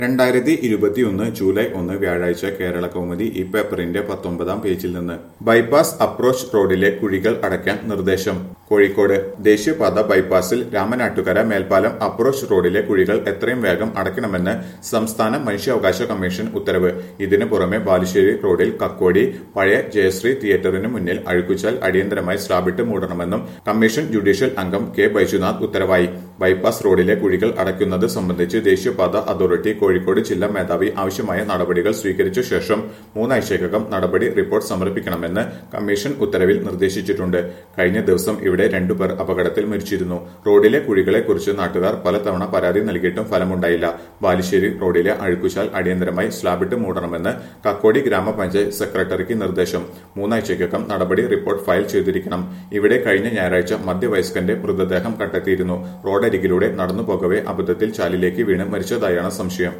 രണ്ടായിരത്തി ഇരുപത്തിയൊന്ന് ജൂലൈ ഒന്ന് വ്യാഴാഴ്ച കേരള കൗമുദി ഈ പേപ്പറിന്റെ പത്തൊമ്പതാം പേജിൽ നിന്ന് ബൈപ്പാസ് അപ്രോച്ച് റോഡിലെ കുഴികൾ അടയ്ക്കാൻ നിർദ്ദേശം കോഴിക്കോട് ദേശീയപാത ബൈപ്പാസിൽ രാമനാട്ടുകര മേൽപ്പാലം അപ്രോച്ച് റോഡിലെ കുഴികൾ എത്രയും വേഗം അടയ്ക്കണമെന്ന് സംസ്ഥാന മനുഷ്യാവകാശ കമ്മീഷൻ ഉത്തരവ് ഇതിനു പുറമെ ബാലുശ്ശേരി റോഡിൽ കക്കോടി പഴയ ജയശ്രീ തിയേറ്ററിന് മുന്നിൽ അഴുക്കുച്ചാൽ അടിയന്തരമായി സ്ലാബിട്ട് മൂടണമെന്നും കമ്മീഷൻ ജുഡീഷ്യൽ അംഗം കെ ബൈജുനാഥ് ഉത്തരവായി ബൈപ്പാസ് റോഡിലെ കുഴികൾ അടയ്ക്കുന്നത് സംബന്ധിച്ച് ദേശീയപാത അതോറിറ്റി കോഴിക്കോട് ജില്ലാ മേധാവി ആവശ്യമായ നടപടികൾ സ്വീകരിച്ച ശേഷം മൂന്നാഴ്ചക്കകം നടപടി റിപ്പോർട്ട് സമർപ്പിക്കണമെന്ന് കമ്മീഷൻ ഉത്തരവിൽ നിർദ്ദേശിച്ചിട്ടുണ്ട് കഴിഞ്ഞ ദിവസം ഇവിടെ രണ്ടുപേർ അപകടത്തിൽ മരിച്ചിരുന്നു റോഡിലെ കുഴികളെക്കുറിച്ച് നാട്ടുകാർ പലതവണ പരാതി നൽകിയിട്ടും ഫലമുണ്ടായില്ല ബാലുശ്ശേരി റോഡിലെ അഴുക്കുശാൽ അടിയന്തരമായി സ്ലാബിട്ട് മൂടണമെന്ന് കക്കോടി ഗ്രാമപഞ്ചായത്ത് സെക്രട്ടറിക്ക് നിർദ്ദേശം മൂന്നാഴ്ചക്കകം നടപടി റിപ്പോർട്ട് ഫയൽ ചെയ്തിരിക്കണം ഇവിടെ കഴിഞ്ഞ ഞായറാഴ്ച മധ്യവയസ്കന്റെ മൃതദേഹം കണ്ടെത്തിയിരുന്നു റോഡരികിലൂടെ നടന്നു പോകവെ അബദ്ധത്തിൽ ചാലിലേക്ക് വീണ് മരിച്ചതായാണ് സംശയം